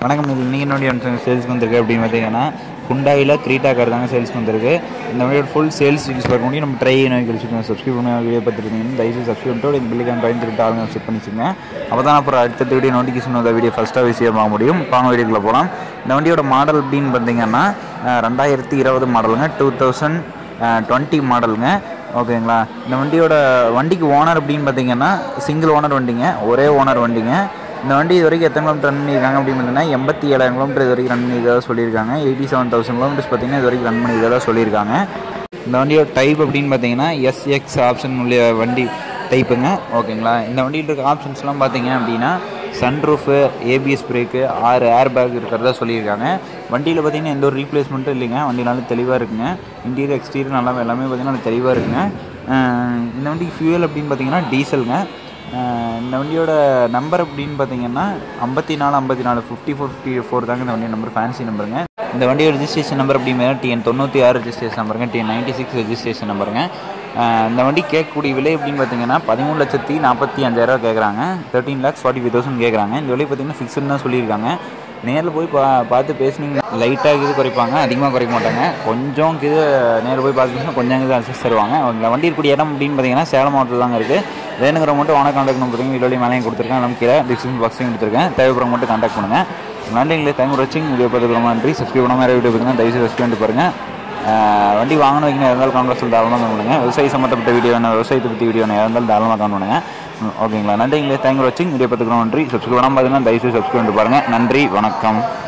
வணக்கம் இது இன்றைக்கி என்னுடைய சேல்ஸ்க்கு வந்திருக்கு அப்படின்னு பார்த்தீங்கன்னா குண்டாயில் க்ரீட்டா கார் தாங்க சேல்ஸ்க்கு வந்திருக்கு இந்த வண்டியோட ஃபுல் சேல்ஸ் வீடியோஸ் பார்க்க முடியும் நம்ம ட்ரை நோய் கழிச்சுட்டு சப்ஸ்கிரைப் பண்ணி வீடியோ பார்த்துருக்கீங்க தயவுசெய்து சப்ஸ்கிரைப் பண்ணிட்டு இந்த பில்லுக்கான டைம் திருட்டு ஆளுங்க செட் பண்ணிச்சுங்க அப்போ தான் அப்புறம் அடுத்தடுத்த வீடியோ நோட்டிஃபிகேஷன் வந்த வீடியோ ஃபஸ்ட்டாக விஷயம் பார்க்க முடியும் பாங்க வீடியோக்குள்ளே போகலாம் இந்த வண்டியோட மாடல் அப்படின்னு பார்த்தீங்கன்னா அஹ், ரெண்டாயிரத்தி இருபது மாடலுங்க டூ தௌசண்ட் டுவெண்ட்டி மாடலுங்க ஓகேங்களா இந்த வண்டியோட வண்டிக்கு ஓனர் அப்படின்னு பார்த்தீங்கன்னா சிங்கிள் ஓனர் வண்டிங்க ஒரே ஓனர் வண்டிங்க இந்த வண்டி இது வரைக்கும் எத்தனை கிலோமீட்டர் ரன் பண்ணியிருக்காங்க அப்படின்னு பார்த்தீங்கன்னா எண்பத்தி ஏழாயிரம் கிலோமீட்டர் இது வரைக்கும் ரன் பண்ணியிருக்கதா சொல்லியிருக்காங்க எயிட்டி செவன் தௌசண்ட் கிலோமீட்டர்ஸ் பார்த்தீங்கன்னா இது வரைக்கும் ரன் பண்ணியிருக்கதா சொல்லியிருக்காங்க இந்த வண்டியோட டைப் அப்படின்னு பார்த்தீங்கன்னா எஸ்எக்ஸ் ஆப்ஷன் உள்ள வண்டி டைப்புங்க ஓகேங்களா இந்த வண்டியில் இருக்க ஆப்ஷன்ஸ்லாம் பார்த்தீங்க அப்படின்னா சன்ரூஃபு ஏபிஎஸ் பிரேக்கு ஆறு ஏர் பேக் இருக்கிறதா சொல்லியிருக்காங்க வண்டியில் பார்த்தீங்கன்னா எந்த ஒரு ரீப்ளேஸ்மெண்ட்டும் இல்லைங்க வண்டி நல்லா தெளிவாக இருக்குங்க இன்டீரியர் எக்ஸ்டீரியர் நல்லா எல்லாமே பார்த்தீங்கன்னா நல்லா தெளிவாக இருக்குங்க அஹ் இந்த வண்டிக்கு ஃபியூயல் அப்படின்னு பார்த்தீங்கன்னா டீசலுங்க அஹ் இந்த வண்டியோட நம்பர் அப்படின்னு பார்த்தீங்கன்னா ஐம்பத்தி நாலு ஐம்பத்தி நாலு ஃபிஃப்டி ஃபோர் ஃபிஃப்டி ஃபோர் தாங்க இந்த வண்டியோட நம்பர் ஃபேன்சி நம்பருங்க இந்த வண்டியோட ரெஜிஸ்ட்ரேஷன் நம்பர் அப்படிங்கிற டிஎன் தொண்ணூற்றி ஆறு ரெஜிஸ்ட்ரேஷன் நம்பருங்க டிஎன் நைன்ட்டி சிக்ஸ் ரெஜிஸ்ட்ரேஷன் நம்பருங்க அஹ் இந்த வண்டி கேட்கக்கூடிய விலை அப்படின்னு பார்த்தீங்கன்னா பதிமூணு லட்சத்தி நாற்பத்தி அஞ்சாயிரம் கேட்குறாங்க thirteen lakhs forty five thousand கேட்குறாங்க இந்த விலை பார்த்தீங்கன்னா ஃபிக்ஸ்டு தான் சொல்லியிருக்காங்க நேரில் போய் பா பார்த்து பேசுனீங்க லைட்டாக இது குறைப்பாங்க அதிகமாக குறைக்க மாட்டாங்க கொஞ்சம் இது நேரில் போய் பார்த்து பேசினா கொஞ்சம் இது அட்ஜஸ்ட் தருவாங்க உங்களை வண்டி இருக்கக்கூடிய இடம் அப்படின்னு பார்த்தீங்கன்னா சேலம் மாவட்டத்தில் தாங்க இருக்குது வேணுங்கிற மட்டும் வாங்க காண்டாக்ட் நம்பர் இருக்குது வீடியோ மேலேயும் கொடுத்துருக்கேன் நம்ம கீழே டிஸ்கிரிப்ஷன் பாக்ஸையும் கொடுத்துருக்கேன் தேவைப்படுற மட்டும் காண்டாக்ட் பண்ணுங்கள் நன்றிங்களே தேங்க் வாட்சிங் வீடியோ பார்த்துக்கு ரொம்ப நன்றி சப்ஸ்கிரைப் பண்ணாமல் நிறைய வீடியோ பார்த்துங்க தயவுசெய்து சப்ஸ்கிரைப் பண்ணி பாருங்கள் ஆஹ் வண்டி வாங்கணும் வைக்கணும் இருந்தாலும் காங்கிரஸ் தாராளமாக கமெண்ட் பண்ணுங்கள் விவசாய சம்மந்தப்பட்ட வீடியோ வேணும் விவசாயத்தை பற்றி வீடியோ வேணும் இருந்தாலும் தாராளமாக கமெண்ட் பண்ணுங்கள் ம், ஓகேங்களா நன்றிங்களே தேங்க் வாட்சிங் வீடியோ பார்த்துக்கிறோம் நன்றி சப்ஸ்கிரைப் பண்ணாமல் பார்த்தீங்கன்னா தயவுசெய்து சப்ஸ்கிரைப் பண்ணி பாருங்கள் நன்றி வணக்கம்